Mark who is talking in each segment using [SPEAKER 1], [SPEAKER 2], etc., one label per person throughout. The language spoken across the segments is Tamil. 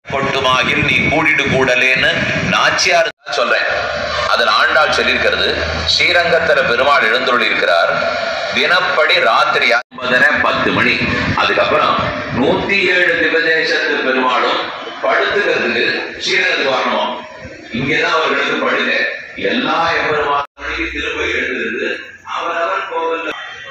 [SPEAKER 1] கொட்டுமாகில் நீ கூடிடு கூடலேன்னு நாச்சியார் சொல்றேன் அதில் ஆண்டாள் சொல்லியிருக்கிறது ஸ்ரீரங்கத்துல பெருமாள் எழுந்துள்ள இருக்கிறார் தினப்படி ராத்திரி ஒன்பதரை பத்து மணி அதுக்கப்புறம் நூத்தி ஏழு திபதேசத்து பெருமாளும் படுத்துக்கிறதுக்கு ஸ்ரீரங்கத்துக்கு வரணும் இங்கதான் அவர்களுக்கு படுக எல்லா எம்பெருமானுக்கு திரும்ப எழுந்திருந்து அவரவர் கோவில்ல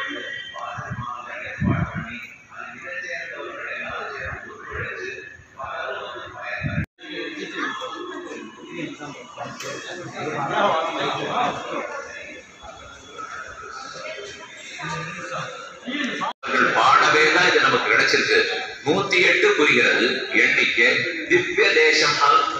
[SPEAKER 1] அவர்கள் பாடவே தான் இது நமக்கு கிடைச்சிருக்கு நூத்தி எட்டு புரிகிறது எண்ணிக்கை திவ்ய தேசம்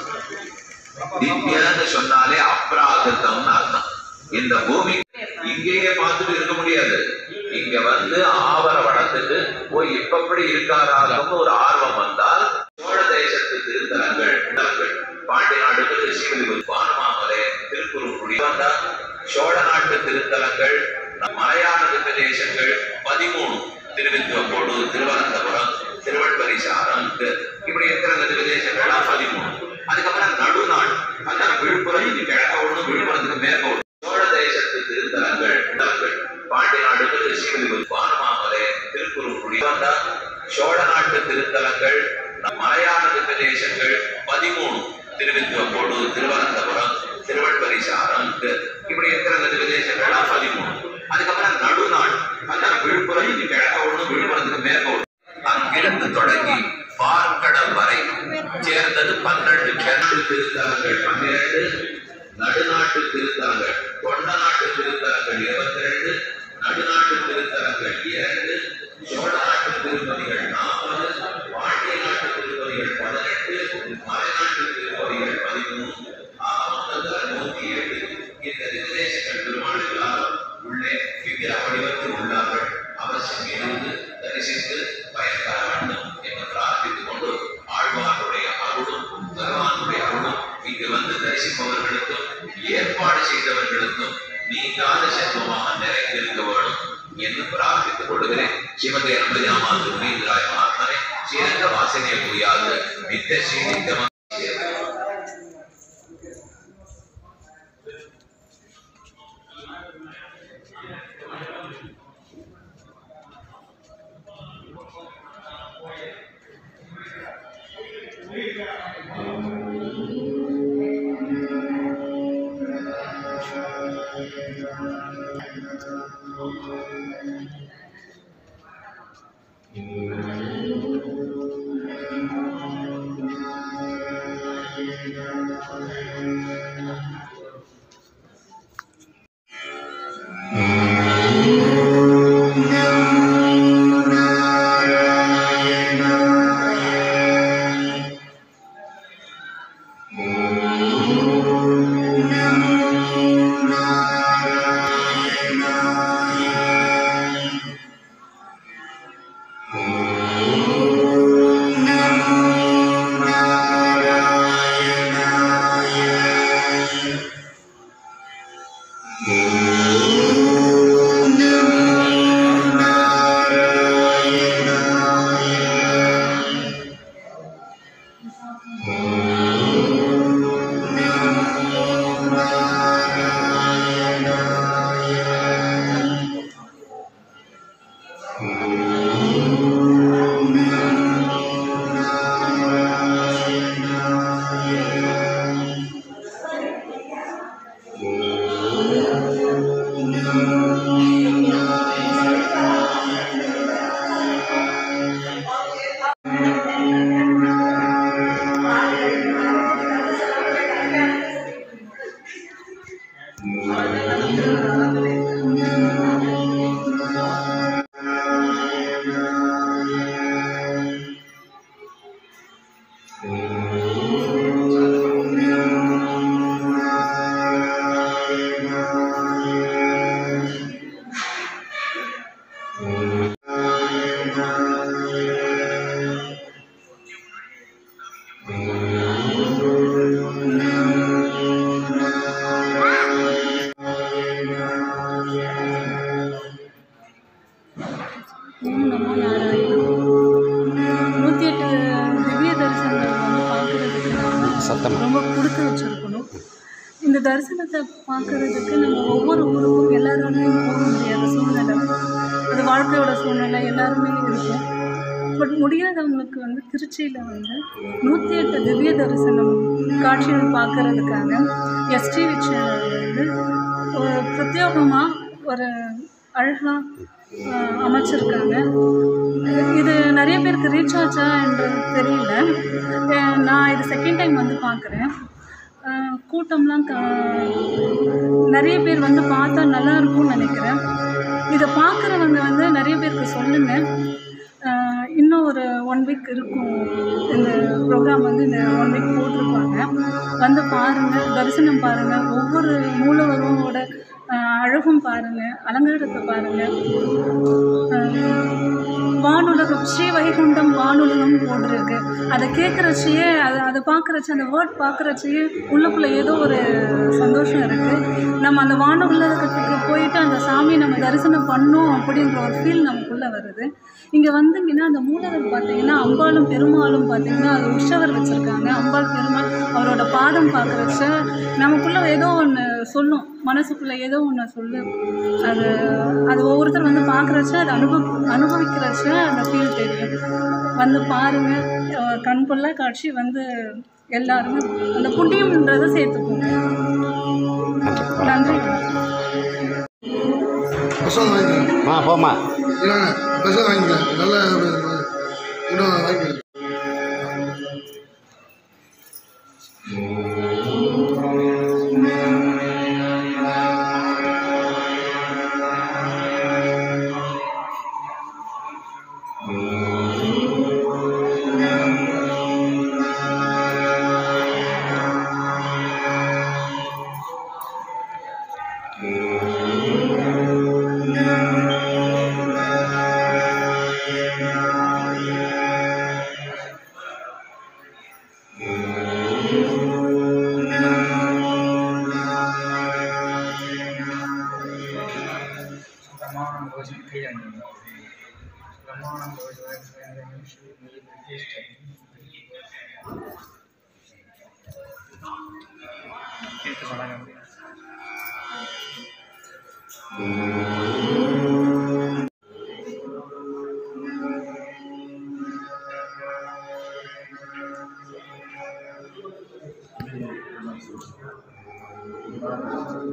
[SPEAKER 1] திவ்யன்னு சொன்னாலே அப்ராகிருத்தம்னு அர்த்தம் இந்த பூமி இங்கேயே பார்த்துட்டு இருக்க முடியாது இங்க வந்து ஆவர வடத்துக்கு போய் இப்படி இருக்காராகன்னு ஒரு ஆர்வம் வந்தால் சோழ தேசத்து திருத்தலங்கள் தலங்கள் பாண்டி நாடுக்கு ஸ்ரீவில்லிபுத்தூர் வானமாமலை திருக்குறுங்குடி வந்தா சோழ நாட்டு திருத்தலங்கள் மலையாள பிரதேசங்கள் பதிமூணு திருவித்துவக்கோடு திருவனந்தபுரம் திருவள்ளுவரிசாரம் இப்படி இருக்கிற அந்த பிரதேசங்கள்லாம் பதிமூணு அதுக்கப்புறம் நடுநாடு அதான் விழுப்புரத்துக்கு கிழக்க ஒண்ணு விழுப்புரத்துக்கு மேற்க ஒண்ணு சோழ தேசத்து திருத்தலங்கள் தலங்கள் பாண்டி நாடுக்கு ஸ்ரீவில்லிபுத்தூர் வானமாமலை திருக்குறுங்குடி வந்தா சோழ நாட்டு திருத்தலங்கள் மலையாள பிரதேசங்கள் பதிமூணு திருவித்துவக்கோடு திருவனந்தபுரம் திருவள்ளுவரிசாரம் இப்படி இருக்கிற அந்த பிரதேசங்கள்லாம் பதிமூணு அதுக்கப்புறம் நடுநாடு அதான் விழுப்புரத்துக்கு கிழக்க ஒண்ணு விழுப்புரத்துக்கு மேற்க ஒண்ணு அங்கிருந்து தொடங்கி பார்க்கடல் வரை சேர்ந்தது பன்னெண்டு கிணறு திருத்தலங்கள் பன்னிரண்டு நடுநாட்டு திருத்தலங்கள் கொண்ட நாட்டு திருத்தலங்கள் இருபத்தி ரெண்டு நடுநாட்டு திருத்தலங்கள் இரண்டு சோழ நாட்டு திருப்பதிகள் நாற்பது பாண்டிய நாட்டு திருப்பதிகள் பதினெட்டு மலைநாட்டு திருப்பதிகள் பதிமூணு ஆமந்தல நூத்தி ஏழு இந்த நிர்தேசங்கள் பெருமாளுகளால் உள்ளே விக்கிர வடிவத்தில் உள்ளார்கள் அவசியம் இருந்து தரிசித்து பயன்பெற வேண்டும் என்று பிரார்த்தித்துக் கொண்டு ஆழ்வாருடைய அருளும் பகவானுடைய அருளும் இங்கு வந்து தரிசிப்பவர்களுக்கும் ஏற்பாடு செய்தவர்களுக்கும் நீங்காத செல்வமாக நிறைந்திருக்க வேண்டும் என்று பிரார்த்தித்துக் கொள்கிறேன் சிவகை அம்பஜாமாந்து முனீந்திராய மகாத்மனே சிறந்த வாசனையை புரியாது நித்திய ஸ்ரீ நித்தியமாக
[SPEAKER 2] ஓம் நமோ நாராயண நூற்றி எட்டு திவ்ய தரிசனங்கள் வந்து சத்தமா
[SPEAKER 3] ரொம்ப கொடுத்து வச்சுருக்கணும் இந்த தரிசனத்தை பார்க்கறதுக்கு நம்ம ஒவ்வொரு ஊருக்கும் எல்லாராலையும் போக முடியாத சூழ்நிலை அது வாழ்க்கையோட சூழ்நிலை எல்லாருமே இருக்கும் பட் முடியாதவங்களுக்கு வந்து திருச்சியில் வந்து நூற்றி எட்டு திவ்ய தரிசனம் காட்சிகள் பார்க்கறதுக்காக எஸ்டிவி சேனல் வந்து ஒரு பிரத்யேகமாக ஒரு அழகாக அமைச்சிருக்காங்க இது நிறைய பேருக்கு ரீச் ஆச்சா என்றது தெரியல அஹ் நான் இது செகண்ட் டைம் வந்து பார்க்குறேன் கூட்டம்லாம் க நிறைய பேர் வந்து பார்த்தா நல்லா இருக்கும்னு நினைக்கிறேன் இதை பார்க்குறவங்க வந்து நிறைய பேருக்கு சொல்லுங்கள் அஹ் இன்னும் ஒரு ஒன் வீக் இருக்கும் இந்த ப்ரோக்ராம் வந்து இந்த ஒன் வீக் போட்டிருப்பாங்க வந்து பாருங்கள் தரிசனம் பாருங்கள் ஒவ்வொரு மூலவரோட அஹ் அழகும் பாருங்கள் அலங்காரத்தை பாருங்கள் வானுலகம் ஸ்ரீ வைகுண்டம் வானுலகம் போட்டிருக்கு அதை கேட்குறச்சியே அதை அதை பார்க்குறச்சி அந்த வேர்ட் பார்க்குறச்சியே உள்ளுக்குள்ளே ஏதோ ஒரு சந்தோஷம் இருக்குது நம்ம அந்த வானுலகத்துக்கு போயிட்டு அந்த சாமியை நம்ம தரிசனம் பண்ணோம் அப்படின்ற ஒரு ஃபீல் நமக்குள்ளே வருது இங்கே வந்தீங்கன்னா அந்த மூலவர் பார்த்தீங்கன்னா அம்பாளும் பெருமாளும் பார்த்தீங்கன்னா அது உற்சவர் வச்சுருக்காங்க அம்பாள் பெருமாள் அவரோட பாதம் பார்க்குறச்ச நமக்குள்ளே ஏதோ ஒன்று சொல்லும் மனசுக்குள்ளே ஏதோ ஒன்று சொல்லு அது அது ஒவ்வொருத்தர் வந்து பார்க்குறச்ச அது அனுபவ அனுபவிக்கிறச்ச அந்த ஃபீல் தெரியும் வந்து பாருங்கள் கண் கொள்ளா காட்சி வந்து எல்லாருமே அந்த புண்ணியம்ன்றதை சேர்த்துக்கோங்க நன்றி
[SPEAKER 4] பிரசாதம் வாங்கிக்கலாம்
[SPEAKER 2] ஆ போம்மா
[SPEAKER 4] இல்லைங்க பிரசாதம் வாங்கிக்கலாம் நல்ல ஒரு இன்னும் வாங்கிக்கலாம்
[SPEAKER 5] பிரமாணம் ரோஜன் கையாண்டு பிரமாணம் ரோஜன் ஸ்ரீ பிரதிஷ்டை தீர்த்து சொன்னாங்க
[SPEAKER 4] ஆ